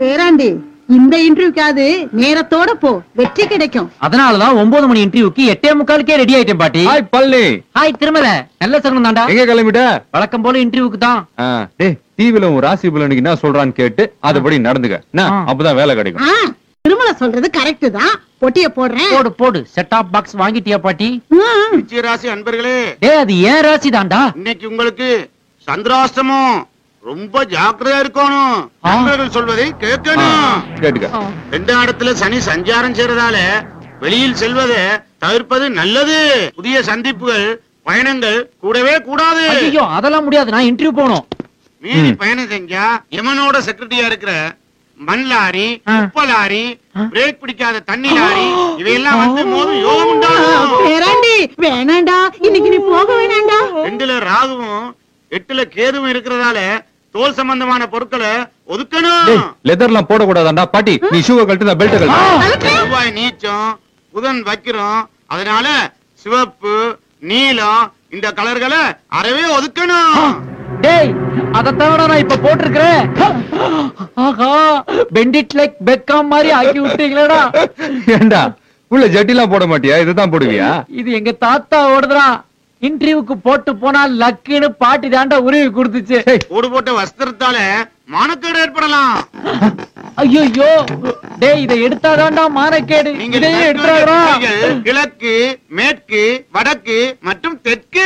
பேராண்டி இந்த இன்டர்வியூக்காவது நேரத்தோட போ வெற்றி கிடைக்கும் அதனாலதான் ஒன்பது மணி இன்டர்வியூக்கு எட்டே முக்காலுக்கே ரெடி ஆயிட்டேன் பாட்டி ஹாய் பள்ளி ஹாய் திருமல நல்ல சகுனம் தாண்டா எங்க கிளம்பிட்ட வழக்கம் போல இன்டர்வியூக்கு தான் ஆ, டேய் டிவில உன் ராசி பலனுக்கு என்ன சொல்றான்னு கேட்டு அதுபடி நடந்துக்க என்ன ஆ. அப்பதான் வேலை கிடைக்கும் ஆ, திருமலை சொல்றது கரெக்ட் தான் பொட்டிய போடுறேன் போடு போடு செட் ஆப் பாக்ஸ் வாங்கிட்டியா பாட்டி ம், ராசி அன்பர்களே டேய் அது ஏன் ராசி தாண்டா இன்னைக்கு உங்களுக்கு சந்திராஷ்டமம் ரொம்ப ஜாக்கிரதையா இருக்கணும் ஆ. நண்பர்கள் சொல்வதை கேட்கணும் கேட்டுக்க ரெண்டாம் இடத்துல சனி சஞ்சாரம் செய்யறதால வெளியில் செல்வதை தவிர்ப்பது நல்லது புதிய சந்திப்புகள் பயணங்கள் கூடவே கூடாது ஐயோ அதெல்லாம் முடியாது நான் இன்டர்வியூ போகணும் மீறி ம். பயணம் செஞ்சா யமனோட செக்ரட்டரியா இருக்கிற மண் லாரி ஆ. உப்ப லாரி ஆ. பிரேக் பிடிக்காத தண்ணி லாரி இவையெல்லாம் வந்து மோதும் யோகம் உண்டாகும் பேராண்டி வேணாண்டா இன்னைக்கு நீ போக வேணாண்டா ரெண்டுல ராகுவும் எட்டுல கேதுவும் இருக்கிறதால தோல் சம்பந்தமான பொருட்களை ஒதுக்கணும் டேய் லெதர்லாம் போடக்கூடாதாண்டா பாட்டி நீ ஷூவை கழட்டு நான் பெல்ட் கழட்டு செவ்வாய் நீச்சம் புதன் வைக்கிறோம் அதனால சிவப்பு நீலம் இந்த கலர்களை அறவே ஒதுக்கணும் டேய் அத தவிர நான் இப்ப போட்டிருக்கிறேன் ஆஹா பெண்டிட் லைக் பெக்காம் மாதிரி ஆக்கி விட்டீங்களேடா ஏண்டா உள்ள ஜட்டிலாம் போட மாட்டியா இதுதான் போடுவியா இது எங்க தாத்தா ஓடுதுடா இன்டர்வியூக்கு போட்டு போனா லக்குன்னு பாட்டி தாண்டா உருவி கொடுத்துச்சு கூடு போட்ட வஸ்திரத்தால மானக்கேடு ஏற்படலாம் ஐயோ டேய் இதை எடுத்தாதான்டா மானக்கேடு நீங்க இதையே நடக்க வேண்டிய எடுத்தாடா திசைகள் கிழக்கு மேற்கு வடக்கு மற்றும் தெற்கு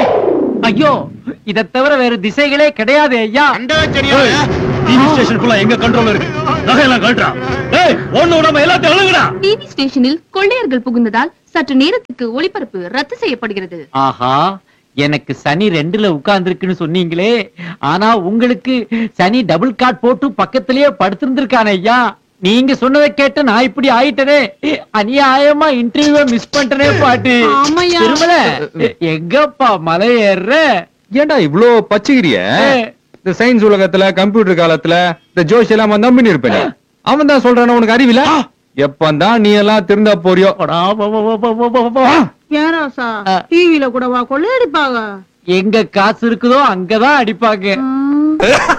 ஐயோ இத தவிர வேற திசைகளே கிடையாது ஐயா கண்டக செடியோட டிவி ஸ்டேஷனுக்குள்ள எங்க கண்ட்ரோல் இருக்கு நகையெல்லாம் கழட்டா ஏய் ஒண்ணு விடாம எல்லாத்தையும் அழுகுடா டிவி ஸ்டேஷனில் கொள்ளையர்கள் புகுந்ததால் சற்று நேரத்துக்கு ஒளிபரப்பு ரத்து செய்யப்படுகிறது ஆஹா எனக்கு சனி ரெண்டுல உட்கார்ந்துருக்குன்னு சொன்னீங்களே ஆனா உங்களுக்கு சனி டபுள் காட் போட்டு பக்கத்திலேயே படுத்திருந்திருக்கானே ஐயா நீங்க சொன்னதை கேட்டு நான் இப்படி ஆயிட்டனே அநியாயமா இன்டர்வியூ மிஸ் பண்ணிட்டனே பாட்டு ஆமாய்யா. திருமல எங்கப்பா மலை ஏறுற ஏண்டா இவ்ளோ பச்சைகிரிய ஏய். இந்த சயின்ஸ் உலகத்துல கம்ப்யூட்டர் காலத்துல இந்த ஜோஷ் எல்லாம் அவன் நம்பி இருப்பேன் அவன் தான் சொல்றான உனக்கு அறிவில எப்பந்தான் நீ எல்லாம் திருந்தா போறியோ போடா, போ, போ, போ, போ, போ, போ. ஏன் ராசா ஆ. டிவில கூட வா கொள்ளையடிப்பாங்க எங்க காசு இருக்குதோ அங்கதான் அடிப்பாங்க ம்.